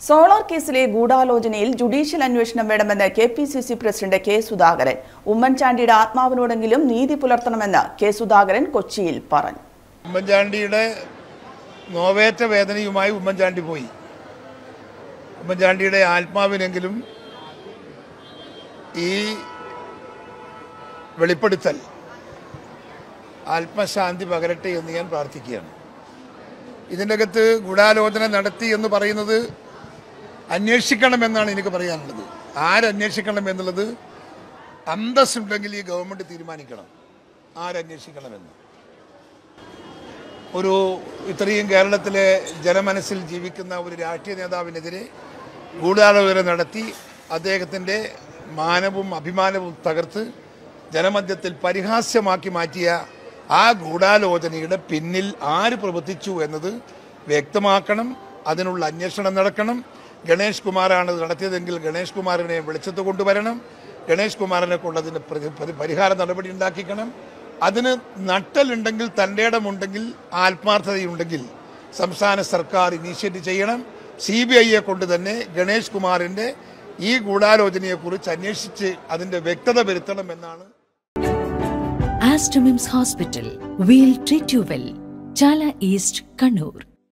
Solar കേസിലെ ഗൂഢാലോചനയിൽ judicial അന്വേഷണം വേണമെന്ന് K P C C president K Sudhakaran ഉമ്മൻചാണ്ടിയുടെ ആത്മാവിനോടെങ്കിലും നീതി പുലർത്തണമെന്ന് കെ സുധാകരൻ കൊച്ചിയിൽ പറഞ്ഞു ഉമ്മൻചാണ്ടിയുടെ നോവേറ്റ വേദനയുമായി ഉമ്മൻചാണ്ടി പോയി ഉമ്മൻചാണ്ടിയുടെ ആത്മാവിനെങ്കിലും ഈ വെളിപ്പെടുത്തൽ ആത്മശാന്തി പകരട്ടെ എന്ന് ഞാൻ പ്രാർത്ഥിക്കുകയാണ് ഇതിൻ്റെ അകത്ത് ഗൂഢാലോചന നടത്തി എന്ന് പറയുന്നത് അന്വേഷിക്കണമെന്നാണ് എനിക്ക് പറയാനുള്ളത് ആരന്വേഷിക്കണം എന്നുള്ളത് അന്തസ്സുണ്ടെങ്കിൽ ഈ ഗവൺമെന്റ് തീരുമാനിക്കണം ആരന്വേഷിക്കണമെന്ന് ഒരു ഇത്രയും കേരളത്തിലെ ജനമനസ്സിൽ ജീവിക്കുന്ന ഒരു രാഷ്ട്രീയ നേതാവിനെതിരെ ഗൂഢാലോചന നടത്തി അദ്ദേഹത്തിൻ്റെ മാനവും അഭിമാനവും തകർത്ത് ജനമധ്യത്തിൽ പരിഹാസ്യമാക്കി മാറ്റിയ ആ ഗൂഢാലോചനയുടെ പിന്നിൽ ആര് പ്രവർത്തിച്ചു എന്നത് വ്യക്തമാക്കണം അതിനുള്ള അന്വേഷണം നടക്കണം ഗണേഷ് കുമാറാണ് ഇത് നടത്തിയതെങ്കിൽ ഗണേഷ് കുമാറിനെ വെളിച്ചത്ത് കൊണ്ടുവരണം ഗണേഷ് കുമാറിനെ കൊണ്ട് അതിന് പ്രതി- പരി- പരിഹാര നടപടി ഉണ്ടാക്കിക്കണം അതിന് നട്ടലുണ്ടെങ്കിൽ തൻ്റെ ഇടമുണ്ടെങ്കിൽ ആത്മാർത്ഥതയുണ്ടെങ്കിൽ സംസ്ഥാന സർക്കാർ ഇനീഷ്യേറ്റ് ചെയ്യണം സി ബി ഐയെ കൊണ്ട് തന്നെ ഗണേഷ് കുമാറിൻ്റെ ഈ ഗൂഢാലോചനയെക്കുറിച്ച് അന്വേഷിച്ച് അതിൻ്റെ വ്യക്തത വരുത്തണം എന്നാണ് Astromims Hospital. We'll treat you well. Chala East, Kannur.